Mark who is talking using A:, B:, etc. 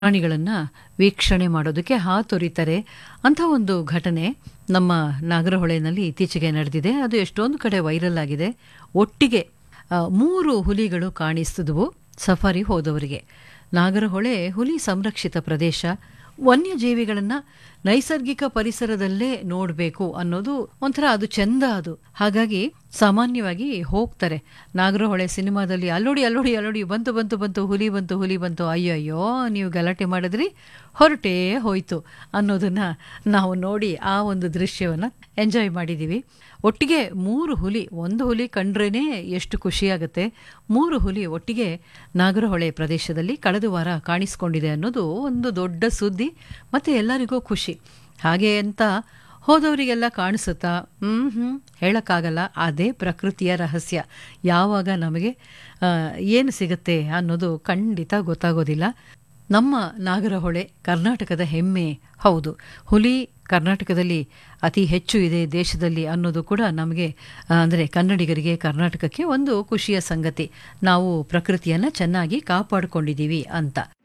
A: ಪ್ರಾಣಿಗಳನ್ನು ವೀಕ್ಷಣೆ ಮಾಡೋದಕ್ಕೆ ಹಾತೊರಿತಾರೆ ಅಂಥ ಒಂದು ಘಟನೆ ನಮ್ಮ ನಾಗರಹೊಳೆಯಲ್ಲಿ ಇತ್ತೀಚೆಗೆ ನಡೆದಿದೆ ಅದು ಎಷ್ಟೊಂದು ಕಡೆ ವೈರಲ್ ಆಗಿದೆ ಒಟ್ಟಿಗೆ ಆ, ಮೂರು ಹುಲಿಗಳು ಕಾಣಿಸಿದ್ವು ಸಫಾರಿ ಹೋದವರಿಗೆ ನಾಗರಹೊಳೆ ಹುಲಿ ಸಂರಕ್ಷಿತ ಪ್ರದೇಶ ವನ್ಯಜೀವಿಗಳನ್ನು ನೈಸರ್ಗಿಕ ಪರಿಸರದಲ್ಲೇ ನೋಡಬೇಕು ಅನ್ನೋದು ಒಂಥರ ಅದು ಚೆಂದ ಅದು ಹಾಗಾಗಿ ಸಾಮಾನ್ಯವಾಗಿ ಹೋಗ್ತಾರೆ ನಾಗರಹೊಳೆ ಸಿನಿಮಾದಲ್ಲಿ ಅಲ್ಲೋಡಿ ಅಲ್ಲೋಡಿ ಅಲ್ಲೋಡಿ ಬಂತು ಬಂತು ಬಂತು ಹುಲಿ ಬಂತು ಹುಲಿ ಬಂತು ಅಯ್ಯೋ ಅಯ್ಯೋ ನೀವು ಗಲಾಟೆ ಮಾಡಿದ್ರಿ ಹೊರಟೇ ಹೋಯ್ತು ಅನ್ನೋದನ್ನ ನಾವು ನೋಡಿ ಆ ಒಂದು ದೃಶ್ಯವನ್ನು ಎಂಜಾಯ್ ಮಾಡಿದ್ದೀವಿ ಒಟ್ಟಿಗೆ ಮೂರು ಹುಲಿ ಒಂದು ಹುಲಿ ಕಂಡ್ರೇನೆ ಎಷ್ಟು ಖುಷಿಯಾಗುತ್ತೆ ಮೂರು ಹುಲಿ ಒಟ್ಟಿಗೆ ನಾಗರಹೊಳೆ ಪ್ರದೇಶದಲ್ಲಿ ಕಳೆದ ವಾರ ಕಾಣಿಸ್ಕೊಂಡಿದೆ ಅನ್ನೋದು ಒಂದು ದೊಡ್ಡ ಸುದ್ದಿ ಮತ್ತು ಎಲ್ಲರಿಗೂ ಖುಷಿ ಹಾಗೆ ಅಂತ ಹೋದವರಿಗೆಲ್ಲ ಕಾಣಿಸುತ್ತಾ ಹ್ಮ್ ಹ್ಮ್ ಹೇಳಕ್ಕಾಗಲ್ಲ ಅದೇ ಪ್ರಕೃತಿಯ ರಹಸ್ಯ ಯಾವಾಗ ನಮಗೆ ಆ, ಏನು ಸಿಗುತ್ತೆ ಅನ್ನೋದು ಖಂಡಿತ ಗೊತ್ತಾಗೋದಿಲ್ಲ ನಮ್ಮ ನಾಗರಹೊಳೆ ಕರ್ನಾಟಕದ ಹೆಮ್ಮೆ ಹೌದು ಹುಲಿ ಕರ್ನಾಟಕದಲ್ಲಿ ಅತಿ ಹೆಚ್ಚು ಇದೆ ದೇಶದಲ್ಲಿ ಅನ್ನೋದು ಕೂಡ ನಮಗೆ ಆ, ಅಂದರೆ ಕನ್ನಡಿಗರಿಗೆ ಕರ್ನಾಟಕಕ್ಕೆ ಒಂದು ಖುಷಿಯ ಸಂಗತಿ ನಾವು ಪ್ರಕೃತಿಯನ್ನು ಚೆನ್ನಾಗಿ ಕಾಪಾಡಿಕೊಂಡಿದ್ದೀವಿ ಅಂತ